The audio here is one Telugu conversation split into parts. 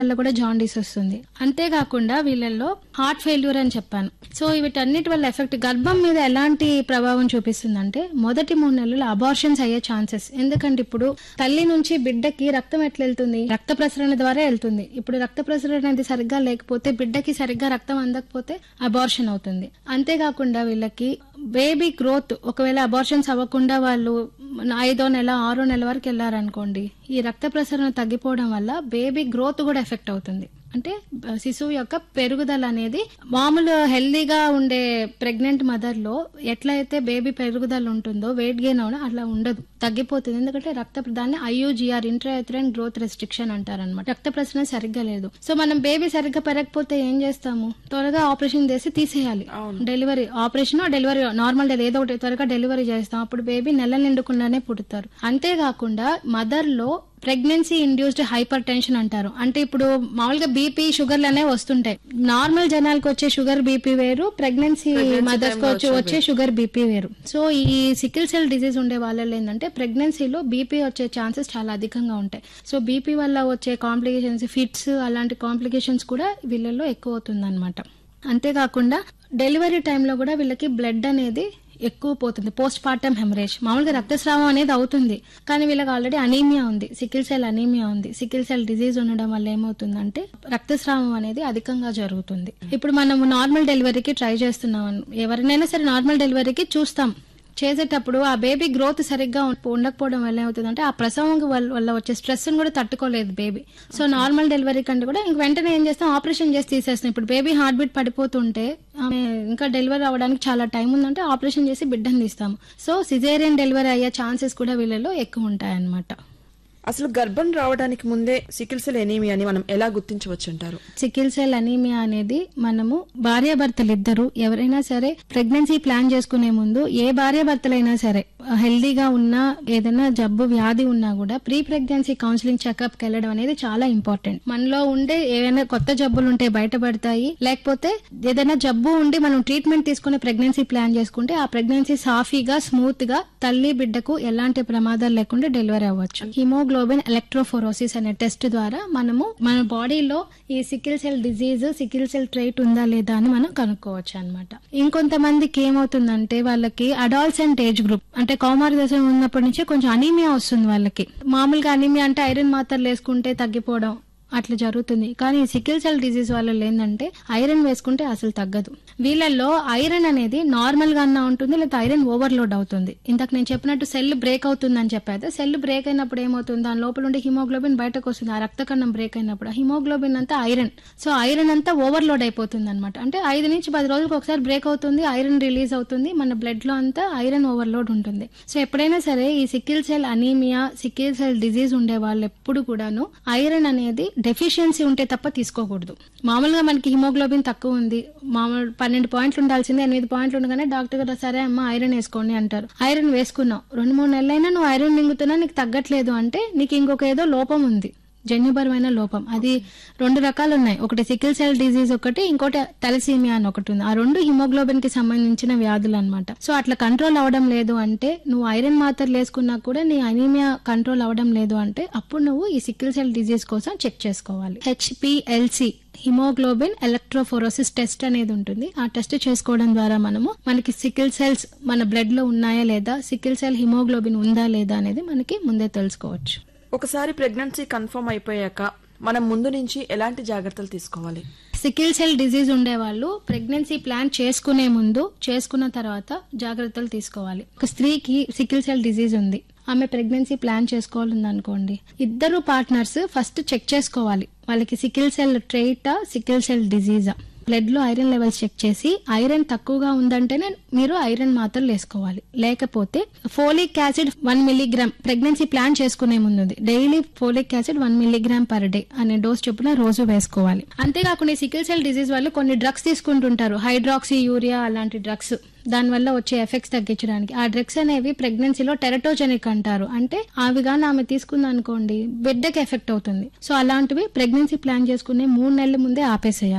వల్ల కూడా జాండీస్ వస్తుంది అంతేకాకుండా వీళ్ళల్లో హార్ట్ ఫెయిల్యూర్ అని చెప్పాను సో వీటన్నిటి వల్ల ఎఫెక్ట్ గర్భం మీద ఎలాంటి ప్రభావం చూపిస్తుందంటే మొదటి మూడు నెలలు అబార్షన్స్ అయ్యే ఛాన్సెస్ ఎందుకంటే ఇప్పుడు తల్లి నుంచి బిడ్డకి రక్తం ఎట్లా వెళ్తుంది రక్త ప్రసరణ ద్వారా వెళ్తుంది ఇప్పుడు రక్త ప్రసరణ అనేది సరిగ్గా లేకపోతే బిడ్డకి సరిగ్గా రక్తం అందకపోతే అబార్షన్ అవుతుంది అంతేకాకుండా వీళ్ళకి బేబీ గ్రోత్ ఒకవేళ అబార్షన్స్ అవ్వకుండా వాళ్ళు ఐదో నెల ఆరో నెల వరకు వెళ్ళారనుకోండి ఈ రక్త ప్రసరణ తగ్గిపోవడం వల్ల బేబీ గ్రోత్ కూడా ఎఫెక్ట్ అవుతుంది అంటే బ- శిశువు యొక్క పెరుగుదల అనేది మామూలు హెల్దీగా ఉండే ప్రెగ్నెంట్ మదర్ లో ఎట్లయితే బేబీ పెరుగుదల ఉంటుందో వెయిట్ గెయిన్ అవడం అట్లా ఉండదు తగ్గిపోతుంది ఎందుకంటే రక్త దాన్ని ఐయుజిఆర్ ఇంట్రాథ్రైన్ గ్రోత్ రెస్ట్రిక్షన్ అంటారనమాట రక్త ప్రసరణ సరిగ్గా లేదు సో మనం బేబీ సరిగ్గా పెరగకపోతే ఏం చేస్తాము త్వరగా ఆపరేషన్ చేసి తీసేయాలి delivery operation delivery normal delivery ఏదో ఒకటి త్వరగా డెలివరీ చేస్తాం అప్పుడు బేబీ నెల నిండుకుండానే పుడతారు అంతేకాకుండా మదర్ లో ప్రెగ్నెన్సీ ఇండ్యూస్డ్ హైపర్ టెన్షన్ అంటారు అంటే ఇప్పుడు మామూలుగా బీపీ షుగర్లు అనేవి వస్తుంటాయి నార్మల్ జనాలకు వచ్చే షుగర్ బీపీ వేరు ప్రెగ్నెన్సీ మదర్స్ కి వచ్చే వచ్చే షుగర్ బీపీ వేరు సో ఈ సికిల్ సెల్ డిసీజ్ ఉండే వాళ్ళలో ఏంటంటే ప్రెగ్నెన్సీలో బీపీ వచ్చే ఛాన్సెస్ చాలా అధికంగా ఉంటాయి సో బీపీ వల్ల వచ్చే కాంప్లికేషన్స్ ఫిట్స్ అలాంటి కాంప్లికేషన్స్ కూడా వీళ్ళలో ఎక్కువ అవుతుంది అంతేకాకుండా డెలివరీ టైంలో కూడా వీళ్ళకి బ్లడ్ అనేది ఎక్కువ పోతుంది పోస్ట్ పార్టమ్ హెమరేజ్ మామూలుగా రక్తస్రావం అనేది అవుతుంది కానీ వీళ్ళకి ఆల్రెడీ అనీమియా ఉంది సికిల్ సెల్ అనీమియా ఉంది సికిల్ సెల్ డిజీజ్ ఉండడం వల్ల ఏమవుతుందంటే రక్తస్రావం అనేది అధికంగా జరుగుతుంది ఇప్పుడు మనం నార్మల్ డెలివరీకి ట్రై చేస్తున్నాం ఎవరినైనా సరే నార్మల్ డెలివరీకి చూస్తాం చేసేటప్పుడు ఆ బేబీ గ్రోత్ సరిగ్గా ఉం- ఉండకపోవడం వల్ల ఏమవుతుందంటే ఆ ప్రసవం వల్ల- వల్ల వచ్చే స్ట్రెస్ కూడా తట్టుకోలేదు బేబీ సో నార్మల్ డెలివరీ కంటే కూడా ఇంక వెంటనే ఏం చేస్తాం ఆపరేషన్ చేసి తీసేస్తాం ఇప్పుడు బేబీ హార్ట్ బీట్ పడిపోతుంటే ఆమె ఇంకా డెలివరీ అవ్వడానికి చాలా టైం ఉందంటే ఆపరేషన్ చేసి బిడ్డను తీస్తాము సో సిజేరియన్ డెలివరీ అయ్యే ఛాన్సెస్ కూడా వీళ్ళలో ఎక్కువ ఉంటాయన్నమాట అసలు గర్భం రావడానికి ముందే సికిల్ సెల్ ఎనీమియా అని మనం ఎలా గుర్తించవచ్చు అంటారు సికిల్ సెల్ అనీమియా అనేది మనము భార్యాభర్తలు ఇద్దరు ఎవరైనా సరే ప్రెగ్నెన్సీ ప్లాన్ చేసుకునే ముందు ఏ భార్యాభర్తలైనా సరే హెల్దీగా ఉన్నా ఏదైనా జబ్బు వ్యాధి ఉన్నా కూడా ప్రీ ప్రెగ్నెన్సీ కౌన్సిలింగ్ చెకప్ కి వెళ్ళడం అనేది చాలా ఇంపార్టెంట్ మనలో ఉండే ఏమైనా కొత్త జబ్బులు ఉంటే బయటపడతాయి లేకపోతే ఏదైనా జబ్బు ఉండి మనం ట్రీట్మెంట్ తీసుకుని ప్రెగ్నెన్సీ ప్లాన్ చేసుకుంటే ఆ ప్రెగ్నెన్సీ సాఫీగా స్మూత్ గా తల్లి బిడ్డకు ఎలాంటి ప్రమాదాలు లేకుండా డెలివరీ అవ్వచ్చు హిమోగ్లోబిన్ ఎలక్ట్రోఫోరోసిస్ అనే టెస్ట్ ద్వారా మనము మన బాడీలో ఈ sickle cell disease sickle cell trait ఉందా లేదా అని మనం కనుక్కోవచ్చు అనమాట ఇంకొంతమందికి ఏమవుతుందంటే వాళ్ళకి అడాల్సెంట్ ఏజ్ గ్రూప్ అంటే కౌమార దశ ఉన్నప్పటి నుంచి కొంచెం అనీమియా వస్తుంది వాళ్ళకి మామూలుగా అనీమియా అంటే ఐరన్ మాత్రలు వేసుకుంటే తగ్గిపోవడం అట్లా జరుగుతుంది కానీ సికిల్ సెల్ డిజీజ్ వాళ్ళలో ఏంటంటే ఐరన్ వేసుకుంటే అసలు తగ్గదు వీళ్ళల్లో ఐరన్ అనేది నార్మల్ గా అన్నా ఉంటుంది లేదా ఐరన్ ఓవర్లోడ్ అవుతుంది ఇంతకు నేను చెప్పినట్టు సెల్ బ్రేక్ అవుతుందని చెప్పాను సెల్ బ్రేక్ అయినప్పుడు ఏమవుతుంది దాని లోపల ఉండే హిమోగ్లోబిన్ బయటకు వస్తుంది ఆ రక్త కణం బ్రేక్ అయినప్పుడు ఆ హిమోగ్లోబిన్ అంతా ఐరన్ సో ఐరన్ అంతా ఓవర్లోడ్ అయిపోతుంది అనమాట అంటే ఐదు నుంచి పది రోజులకు ఒకసారి బ్రేక్ అవుతుంది ఐరన్ రిలీజ్ అవుతుంది మన బ్లడ్ లో అంతా ఐరన్ ఓవర్లోడ్ ఉంటుంది సో ఎప్పుడైనా సరే ఈ sickle cell anaemia sickle cell disease ఉండే వాళ్ళు ఎప్పుడు కూడాను ఐరన్ అనేది డెఫిషియన్సీ ఉంటే తప్ప తీసుకోకూడదు మామూలుగా మనకి హిమోగ్లోబిన్ తక్కువ ఉంది మామూలు పన్నెండు పాయింట్లు ఉండాల్సిందే ఎనిమిది పాయింట్లు ఉండగానే డాక్టర్ గారు సరే అమ్మ ఐరన్ వేసుకోండి అంటారు ఐరన్ వేసుకున్నావు రెండు మూడు నెలలైనా నువ్వు ఐరన్ మింగుతున్నా నీకు తగ్గట్లేదు అంటే నీకు ఇంకొక ఏదో లోపం ఉంది జన్యుపరమైన లోపం అది రెండు రకాలు ఉన్నాయి ఒకటి సికిల్ సెల్ డిజీజ్ ఒకటి ఇంకోటి తలసీమియా అని ఒకటి ఉంది ఆ రెండు హిమోగ్లోబిన్ కి సంబంధించిన వ్యాధులు అనమాట సో అట్లా కంట్రోల్ అవడం లేదు అంటే నువ్వు ఐరన్ మాత్రలు వేసుకున్నా కూడా నీ అనీమియా కంట్రోల్ అవడం లేదు అంటే అప్పుడు నువ్వు ఈ సికిల్ సెల్ డిజీజ్ కోసం చెక్ చేసుకోవాలి హెచ్పిఎల్సి హిమోగ్లోబిన్ ఎలక్ట్రోఫోరోసిస్ టెస్ట్ అనేది ఉంటుంది ఆ టెస్ట్ చేసుకోవడం ద్వారా మనము మనకి సికిల్ సెల్స్ మన బ్లడ్ లో ఉన్నాయా లేదా సికిల్ సెల్ హిమోగ్లోబిన్ ఉందా లేదా అనేది మనకి ముందే తెలుసుకోవచ్చు ఒకసారి ప్రెగ్నెన్సీ కన్ఫర్మ్ అయిపోయాక మనం ముందు నుంచి ఎలాంటి జాగ్రత్తలు తీసుకోవాలి సికిల్ సెల్ డిజీజ్ ఉండే వాళ్ళు ప్రెగ్నెన్సీ ప్లాన్ చేసుకునే ముందు చేసుకున్న తర్వాత జాగ్రత్తలు తీసుకోవాలి ఒక స్త్రీకి సికిల్ సెల్ డిజీజ్ ఉంది ఆమె ప్రెగ్నెన్సీ ప్లాన్ చేసుకోవాలని అనుకోండి ఇద్దరు పార్ట్నర్స్ ఫస్ట్ చెక్ చేసుకోవాలి వాళ్ళకి సికిల్ సెల్ ట్రైటా సికిల్ సెల్ డిజీజా బ్లడ్ లో ఐరన్ లెవెల్స్ చెక్ చేసి ఐరన్ తక్కువగా ఉందంటేనే మీరు ఐరన్ మాత్రలు వేసుకోవాలి లేకపోతే folic acid one milligram pregnancy plan చేసుకునే ముందు daily folic acid one milligram per day అనే డోస్ చొప్పున రోజు వేసుకోవాలి అంతేకాకుండా సికిల్ సెల్ డిజీజ్ వాళ్ళు కొన్ని డ్రగ్స్ తీసుకుంటుంటారు హైడ్రాక్సీ యూరియా అలాంటి డ్రగ్స్ దానివల్ల వచ్చే ఎఫెక్ట్స్ తగ్గించడానికి ఆ డ్రగ్స్ అనేవి ప్రెగ్నెన్సీలో టెరటోజెనిక్ అంటారు అంటే అవి కానీ ఆమె తీసుకుంది అనుకోండి బిడ్డకి ఎఫెక్ట్ అవుతుంది సో అలాంటివి ప్రెగ్నెన్సీ ప్లాన్ చేసుకునే మూడు నెలల ముందే ఆపేసేయాలి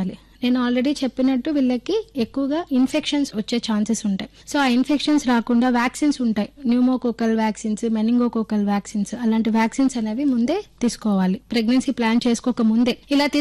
నేను ఆల్రెడీ చెప్పినట్టు వీళ్ళకి ఎక్కువగా ఇన్ఫెక్షన్స్ వచ్చే ఛాన్సెస్ ఉంటాయి సో ఆ ఇన్ఫెక్షన్స్ రాకుండా వ్యాక్సిన్స్ ఉంటాయి న్యూమోకోకల్ వ్యాక్సిన్స్ మెనింగోకోకల్ వ్యాక్సిన్స్ అలాంటి వ్యాక్సిన్స్ అనేవి ముందే తీసుకోవాలి ప్రెగ్నెన్సీ ప్లాన్ చేసుకోక ముందే ఇలా